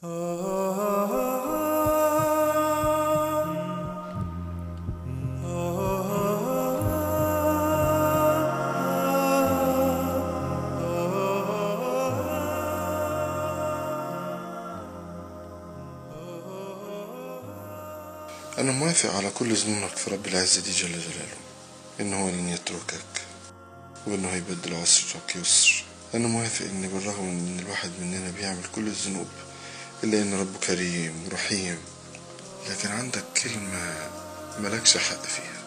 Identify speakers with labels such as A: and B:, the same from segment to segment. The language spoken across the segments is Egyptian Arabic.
A: أنا موافق على كل ظنونك في رب العزة دي جل جلاله إن هو لن يتركك وإنه هيبدل عسرك يسر أنا موافق إن بالرغم من إن الواحد مننا بيعمل كل الذنوب إلا إن ربه كريم ورحيم لكن عندك كلمة ملكش حق فيها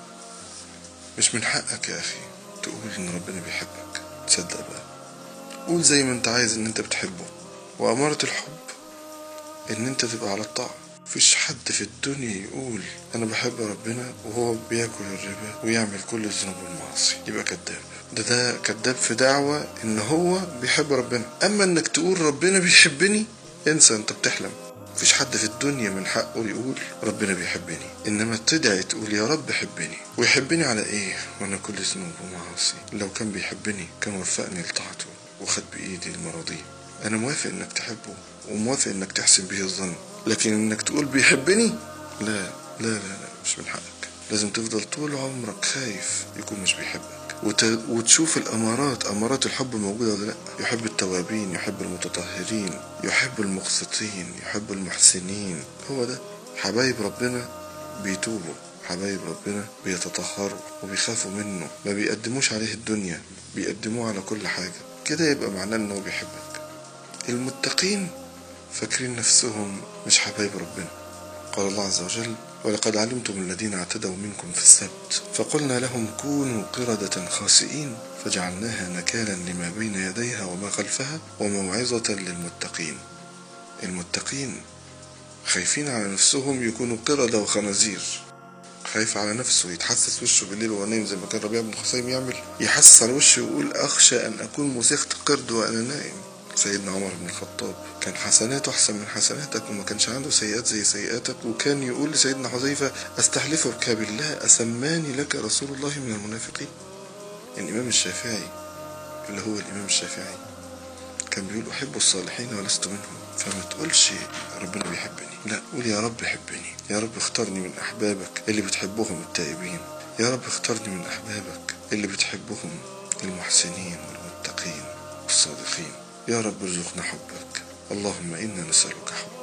A: مش من حقك يا أخي تقول إن ربنا بيحبك تصدق بقى قول زي ما أنت عايز إن أنت بتحبه وأمارة الحب إن أنت تبقى على الطاعة مفيش حد في الدنيا يقول أنا بحب ربنا وهو بياكل الربا ويعمل كل الذنوب والمعاصي يبقى كذاب ده ده كذاب في دعوة إن هو بيحب ربنا أما إنك تقول ربنا بيحبني انسى أنت بتحلم مفيش حد في الدنيا من حقه يقول ربنا بيحبني إنما تدعي تقول يا رب حبني ويحبني على إيه وأنا كل ذنوب ومعاصي لو كان بيحبني كان وفقني لطاعته وخد بإيدي المراضي أنا موافق إنك تحبه وموافق إنك تحسن به الظن لكن إنك تقول بيحبني لا لا لا لا مش من حقك لازم تفضل طول عمرك خايف يكون مش بيحبك وت... وتشوف الأمارات أمارات الحب موجودة ولا لأ يحب التوابين يحب المتطهرين يحب المقسطين يحب المحسنين هو ده حبايب ربنا بيتوبوا حبايب ربنا بيتطهروا وبيخافوا منه ما بيقدموش عليه الدنيا بيقدموه على كل حاجة كده يبقى معناه انه بيحبك المتقين فاكرين نفسهم مش حبايب ربنا قال الله عز وجل ولقد علمتم الذين اعتدوا منكم في السبت فقلنا لهم كونوا قردة خاسئين فجعلناها نكالا لما بين يديها وما خلفها وموعظة للمتقين المتقين خايفين على نفسهم يكونوا قردة وخنازير خايف على نفسه يتحسس وشه بالليل وهو نايم زي ما كان ربيع بن خصيم يعمل يحسس على وشه ويقول أخشى أن أكون مسيخت قرد وأنا نائم سيدنا عمر بن الخطاب كان حسناته أحسن من حسناتك وما كانش عنده سيئات زي سيئاتك وكان يقول لسيدنا حذيفة أستحلفك بالله أسماني لك رسول الله من المنافقين الإمام الشافعي اللي هو الإمام الشافعي كان بيقول أحب الصالحين ولست منهم فما تقولش ربنا بيحبني لا قول يا رب حبني يا رب اختارني من أحبابك اللي بتحبهم التائبين يا رب اختارني من أحبابك اللي بتحبهم المحسنين والمتقين والصادقين يا رب ارزقنا حبك اللهم إنا نسألك حبك